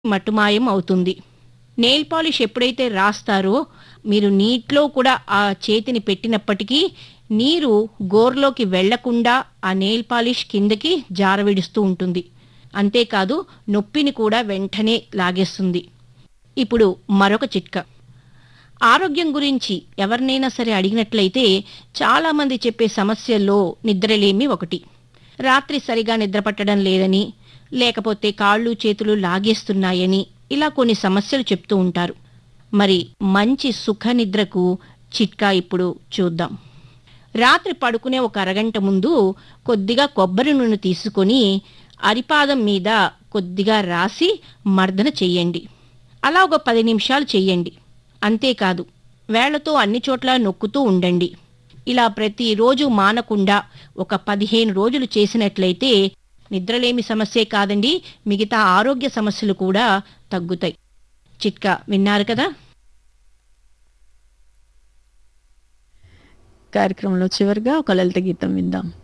మటుమాయం అవుతుంది nail polish ఎప్పుడైతే రాస్తారో మీరు నీటిలో కూడా ఆ చేతిని పెట్టినప్పటికీ నీరు గోర్లోకి వెళ్లకుండా ఆ నెయిల్ పాలిష్ కిందకి జారవిడుస్తూ ఉంటుంది అంతేకాదు నొప్పిని కూడా వెంటనే లాగేస్తుంది ఇప్పుడు మరొక చిట్కా ఆరోగ్యం గురించి ఎవరినైనా సరే అడిగినట్లయితే చాలామంది చెప్పే సమస్యల్లో నిద్రలేమి ఒకటి రాత్రి సరిగా నిద్ర పట్టడం లేదని లేకపోతే కాళ్ళు చేతులు లాగేస్తున్నాయని ఇలా కొన్ని సమస్యలు చెప్తూ ఉంటారు మరి మంచి సుఖ నిద్రకు చిట్కా ఇప్పుడు చూద్దాం రాత్రి పడుకునే ఒక అరగంట ముందు కొద్దిగా కొబ్బరి నూనె తీసుకొని అరిపాదం మీద కొద్దిగా రాసి మర్దన చెయ్యండి అలా ఒక పది నిమిషాలు చెయ్యండి అంతేకాదు వేళ్లతో అన్ని చోట్ల నొక్కుతూ ఉండండి ఇలా ప్రతిరోజు మానకుండా ఒక పదిహేను రోజులు చేసినట్లయితే నిద్రలేమి సమస్యే కాదండి మిగతా ఆరోగ్య సమస్యలు కూడా తగ్గుతాయి చిట్కా విన్నారు కదా కార్యక్రమంలో చివరిగా ఒక లలిత గీతం విందాం